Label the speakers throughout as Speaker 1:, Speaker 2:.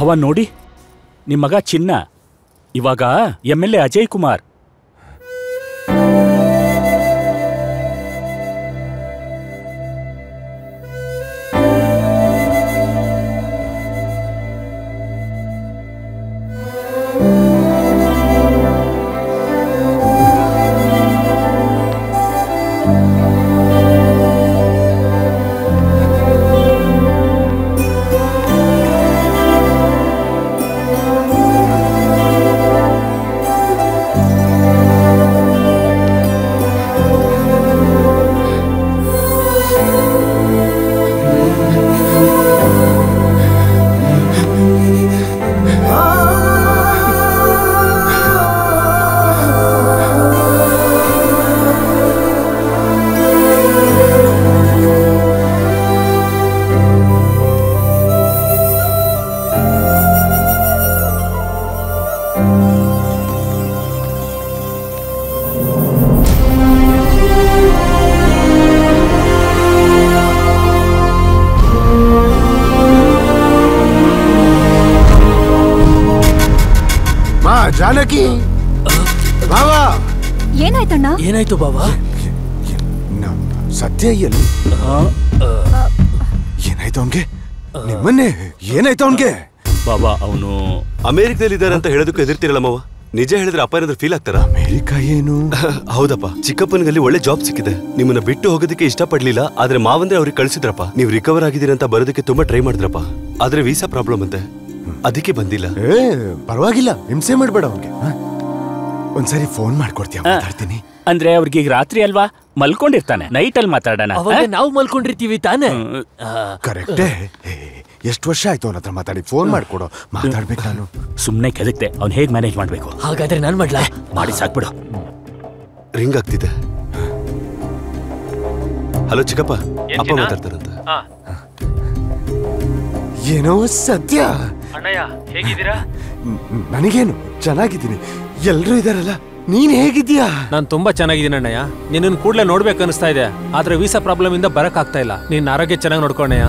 Speaker 1: ಭಾವ ನೋಡಿ ನಿಮ್ಮ ಮಗ ಚಿನ್ನ ಇವಾಗ M L A Ajay Kumar
Speaker 2: ಮಾ ಜಾನಕಿ ಭಾವ
Speaker 3: ಏನಾಯ್ತಣ್ಣ
Speaker 4: ಏನಾಯ್ತು ಬಾಬಾ
Speaker 2: ನಮ್ ಸತ್ಯ ಎಲ್ಲಿ ಏನಾಯ್ತು ಅವನ್ಗೆ ನಿಮ್ಮನ್ನೇ ಏನಾಯ್ತು ಅವನ್ಗೆ
Speaker 1: ಬಾಬಾ ಅವನು
Speaker 5: ಅಮೆರಿಕದಲ್ಲಿ ಇದ್ದಾರೆ ಅಂತ ಹೇಳೋದಕ್ಕೆ ಎದಿರ್ತಿರಲ್ಲ ಮಾವ ನಿಜ ಹೇಳಿದ್ರೆ ಅಪ್ಪ ಏನಾದ್ರು ಫೀಲ್ ಆಗ್ತಾರ
Speaker 2: ಅಮೆರಿಕ ಏನು
Speaker 5: ಹೌದಪ್ಪ ಚಿಕ್ಕಪ್ಪನಿಗಲ್ಲಿ ಒಳ್ಳೆ ಜಾಬ್ ಸಿಕ್ಕಿದೆ ನಿಮ್ಮನ್ನ ಬಿಟ್ಟು ಹೋಗೋದಕ್ಕೆ ಇಷ್ಟಪಡ್ಲಿಲ್ಲ ಆದ್ರೆ ಮಾವಂದ್ರೆ ಅವ್ರಿಗೆ ಕಳ್ಸಿದ್ರಪ್ಪ ನೀವು ರಿಕವರ್ ಆಗಿದ್ದೀರಿ ಅಂತ ಬರೋದಕ್ಕೆ ತುಂಬಾ ಟ್ರೈ ಮಾಡಿದ್ರಪ್ಪ ಆದ್ರೆ ವೀಸಾ ಪ್ರಾಬ್ಲಮ್ ಅಂತೆ ಅದಕ್ಕೆ ಬಂದಿಲ್ಲ
Speaker 2: ಏ ಪರವಾಗಿಲ್ಲ ಹಿಂಸೆ ಮಾಡ್ಬೇಡ ಅವನ್ಗೆ ಒಂದ್ಸರಿ ಫೋನ್ ಮಾಡ್ಕೊಡ್ತೀಯ
Speaker 1: ಆ.
Speaker 2: ಮಾತಾಡ್ತೀನಿ
Speaker 1: ಅಂದ್ರೆ ಅವ್ರಿಗೆ ಈಗ ರಾತ್ರಿ ಅಲ್ವಾ ಮಲ್ಕೊಂಡಿರ್ತಾನೆ ನೈಟ್ ಅಲ್ಲಿ ಮಾತಾಡೋಣ
Speaker 4: ಅವಾಗ ನಾವು ಮಲ್ಕೊಂಡಿರ್ತೀವಿ ತಾನೇ ಆ,
Speaker 2: ಕರೆಕ್ಟೇ ಎಷ್ಟು ವರ್ಷ ಆಯ್ತು ಅವನ ಹತ್ರ ಮಾತಾಡಿ ಫೋನ್ ಮಾಡ್ಕೊಡು ಮಾತಾಡ್ಬೇಕು ನಾನು
Speaker 1: ಸುಮ್ನೆ ಕೆದಕ್ತೆ ಅವ್ನ್ ಹೇಗ್ ಮ್ಯಾನೇಜ್ ಮಾಡ್ಬೇಕು
Speaker 4: ಹಾಗಾದ್ರೆ ನಾನ್ ಮಾಡ್ಲಾ
Speaker 1: ಮಾಡಿ ಸಾಕ್ಬಿಡು
Speaker 5: ರಿಂಗ್ ಆಗ್ತಿದೆ ಹಲೋ ಚಿಕ್ಕಪ್ಪ ಅಪ್ಪ ಮಾತಾಡ್ತಾರಂತ
Speaker 2: ಏನೋ ಸತ್ಯ
Speaker 4: ಅಣ್ಣಯ್ಯ ಹೇಗಿದ್ದೀರಾ
Speaker 2: ನ್- ನನಗೇನು ಚೆನ್ನಾಗಿದ್ದೀನಿ ಎಲ್ರೂ ಇದಾರಲ್ಲ ನೀನ್ ಹೇಗಿದ್ದೀಯಾ
Speaker 6: ನಾನು ತುಂಬಾ ಚೆನ್ನಾಗಿದ್ದೀನಿ ಅಣ್ಣಯ್ಯ ನಿನ್ನನ್ನು ಕೂಡಲೇ ನೋಡ್ಬೇಕು ಅನಿಸ್ತಾ ಇದೆ ಆದ್ರೆ ವೀಸಾ ಪ್ರಾಬ್ಲಮ್ ಇಂದ ಬರಕ್ ಆಗ್ತಾ ಇಲ್ಲ ನಿನ್ನ ಆರೋಗ್ಯ ಚೆನ್ನಾಗಿ ನೋಡ್ಕೊಂಡಯ್ಯ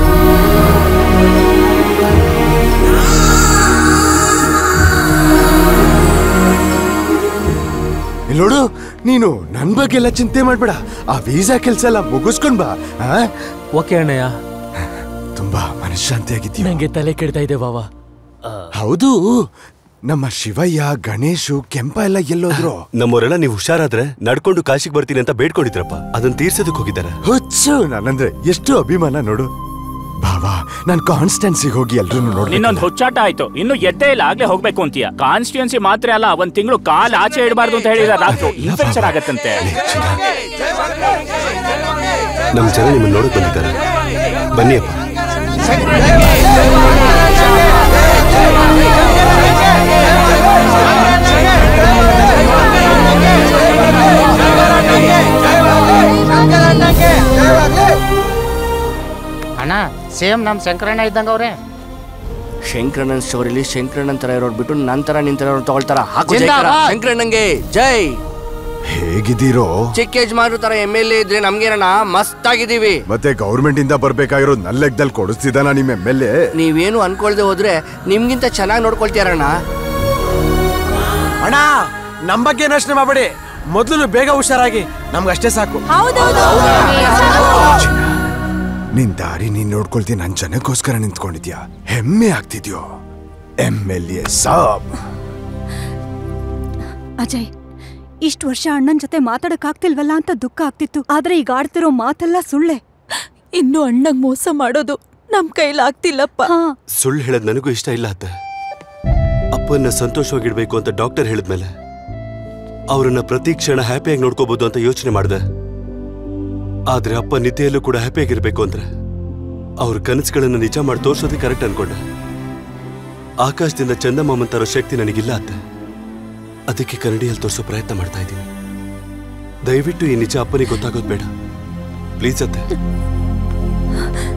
Speaker 2: ಇಲ್ಲ್ ನೋಡು ನೀನು ನನ್ ಬಗ್ಗೆ ಎಲ್ಲ ಚಿಂತೆ ಮಾಡ್ಬೇಡ ಆ ವೀಸಾ ಕೆಲ್ಸ ಎಲ್ಲ ಮುಗಿಸ್ಕೊಂಡ್ ಬಾ ಆ?
Speaker 6: ಓಕೆ ಅಣ್ಣಯ್ಯ
Speaker 2: ತುಂಬಾ ಮನಃಶಾಂತಿಯಾಗಿದ್ದೀಯ
Speaker 4: ನಂಗೆ ತಲೆ ಕೆಡ್ತಾ ಇದೆ ಬಾವ
Speaker 2: ಹೌದು ನಮ್ಮ ಶಿವಯ್ಯ ಗಣೇಶು ಕೆಂಪ ಎಲ್ಲ ಎಲ್ಲೋದ್ರು
Speaker 5: ನಮ್ಮವರೆಲ್ಲ ನೀವು ಹುಷಾರಾದ್ರೆ ನಡ್ಕೊಂಡು ಕಾಶಿಗೆ ಬರ್ತೀನಿ ಅಂತ ಬೇಡ್ಕೊಂಡಿದ್ರಪ್ಪ ಅದನ್ನ ತೀರ್ಸೋದಕ್ಕೆ ಹೋಗಿದ್ದಾರೆ
Speaker 2: ಹುಚ್ಚು ನಾನಂದ್ರೆ ಎಷ್ಟು ಅಭಿಮಾನ ನೋಡು ಭಾವ ನಾನ್ ಕಾನ್ಸ್ಟೆನ್ಸಿಗೆ ಹೋಗಿ ಎಲ್ರು
Speaker 1: ನಿನ್ನೊಂದು
Speaker 2: ನೋಡಿ
Speaker 1: ಹುಚ್ಚಾಟ ಆಯ್ತು ಇನ್ನು ಎದ್ದೇ ಇಲ್ಲ ಆಗ್ಲೇ ಹೋಗ್ಬೇಕು ಅಂತೀಯ ಕಾನ್ಸ್ಟಿಟ್ಯೂನ್ಸಿ ಮಾತ್ರ ಅಲ್ಲ ಒಂದ್ ತಿಂಗಳು ಕಾಲ್ ಆಚೆ ಇಡಬಾರ್ದು ಅಂತ ಹೇಳಿದ ರಾತ್ರಿ ಇನ್ಫೆಕ್ಷನ್ ಆಗತ್ತಂತೆ
Speaker 5: ನಮ್ ಜನ ನಿಮ್ಮನ್ನ ನೋಡಕ್ ಬಂದಿದ್ದಾರೆ ಬನ್ನಿ ಅಪ್ಪ
Speaker 7: ಅಣ್ಣ ಸೇಮ್ ನಮ್ ಶಂಕರಣ್ಣ ಇದ್ದಂಗ ಅವ್ರೆ
Speaker 8: ಶಂಕರಣ್ಣನ್ ಸ್ಟೋರಿಲಿ ಶಂಕರಣ್ಣನ್ ತರ ಇರೋರು ಬಿಟ್ಟು ನಂತರ ನಿಂತರ ತಗೊಳ್ತಾರ ಹಾಕು ಜೈ
Speaker 7: ಜಿಂದಾಬಾದ್.
Speaker 8: ಕರ. ಶಂಕರಣ್ಣಂಗೆ ಜೈ
Speaker 2: ಹೇಗಿದ್ದೀರೋ
Speaker 8: ಚಿಕ್ಕ ಯಜಮಾನ್ರು ತರ ಎಮ್ ಎಲ್ ಎ ಇದ್ರೆ ನಮ್ಗೇನಣ್ಣ ಮಸ್ತ್ ಆಗಿದೀವಿ
Speaker 2: ಮತ್ತೆ ಗೌರ್ಮೆಂಟ್ ಇಂದ ಬರ್ಬೇಕಾಗಿರೋದು ನನ್ನ ಲೆಕ್ಕದಲ್ಲಿ ಕೊಡಿಸ್ತಿದ್ದಾನ ನಿಮ್ ಎಮ್ ಎಲ್ ಎ
Speaker 8: ನೀವೇನು ಅನ್ಕೊಳ್ದೆ ಹೋದ್ರೆ ನಿಮ್ಗಿಂತ ಚೆನ್ನಾಗಿ ನೋಡ್ಕೊಳ್ತೀರಣ್ಣ
Speaker 9: ಅಣ್ಣ ನಮ್ ಬಗ್ಗೆ ಯೋಚನೆ ಮಾಡಬೇಡಿ ಮೊದಲು ಬೇಗ ಹುಷಾರಾಗಿ ನಮ್ಗಷ್ಟೇ ಸಾಕು
Speaker 2: ನಿನ್ ದಾರಿ ನೀನ್ ನೋಡ್ಕೊಳ್ತೀನಿ ನನ್ ಜನಕ್ಕೋಸ್ಕರ ನಿಂತ್ಕೊಂಡಿದ್ಯಾ ಹೆಮ್ಮೆ ಆಗ್ತಿದ್ಯೋ ಎಮ್ ಎಲ್ ಎ ಸಾಬ್
Speaker 3: ಅಜಯ್ ಇಷ್ಟು ವರ್ಷ ಅಣ್ಣನ್ ಜೊತೆ ಮಾತಾಡಕ್ ಆಗ್ತಿಲ್ವಲ್ಲ ಅಂತ ದುಃಖ ಆಗ್ತಿತ್ತು ಆದ್ರೆ ಈಗ ಆಡ್ತಿರೋ ಮಾತೆಲ್ಲ ಸುಳ್ಳೆ
Speaker 10: ಇನ್ನು ಅಣ್ಣಗ್ ಮೋಸ ಮಾಡೋದು ನಮ್ ಕೈಲಾಗ್ತಿಲ್ಲಪ್ಪ
Speaker 3: ಹಾ
Speaker 5: ಸುಳ್ಳು ಹೇಳೋದ್ ನನಗೂ ಇಷ್ಟ ಇಲ್ಲ ಅತ್ತೆ ಅಪ್ಪನ್ನ ಸಂತೋಷವಾಗಿಡ್ಬೇಕು ಅಂತ ಡಾಕ್ಟರ್ ಹೇಳಿದ್ಮೇಲೆ ಅವರನ್ನ ಪ್ರತಿ ಕ್ಷಣ ಹ್ಯಾಪಿಯಾಗಿ ನೋಡ್ಕೋಬಹುದು ಅಂತ ಯೋಚನೆ ಮಾಡಿದೆ ಆದ್ರೆ ಅಪ್ಪ ನಿದ್ದೆಯಲ್ಲೂ ಕೂಡ ಹ್ಯಾಪಿಯಾಗಿರ್ಬೇಕು ಅಂದ್ರೆ ಅವ್ರ ಕನಸುಗಳನ್ನ ನಿಜ ಮಾಡಿ ತೋರ್ಸೋದೇ ಕರೆಕ್ಟ್ ಅನ್ಕೊಂಡೆ ಆಕಾಶದಿಂದ ಚಂದಮಾಮನ್ ತರೋ ಶಕ್ತಿ ನನಗಿಲ್ಲ ಅತ್ತೆ ಅದಕ್ಕೆ ಕನ್ನಡಿಯಲ್ಲಿ ತೋರಿಸೋ ಪ್ರಯತ್ನ ಮಾಡ್ತಾ ಇದ್ದೀನಿ ದಯವಿಟ್ಟು ಈ ನಿಜ ಅಪ್ಪನಿಗೆ ಗೊತ್ತಾಗೋದು ಬೇಡ ಪ್ಲೀಸ್ ಅತ್ತೆ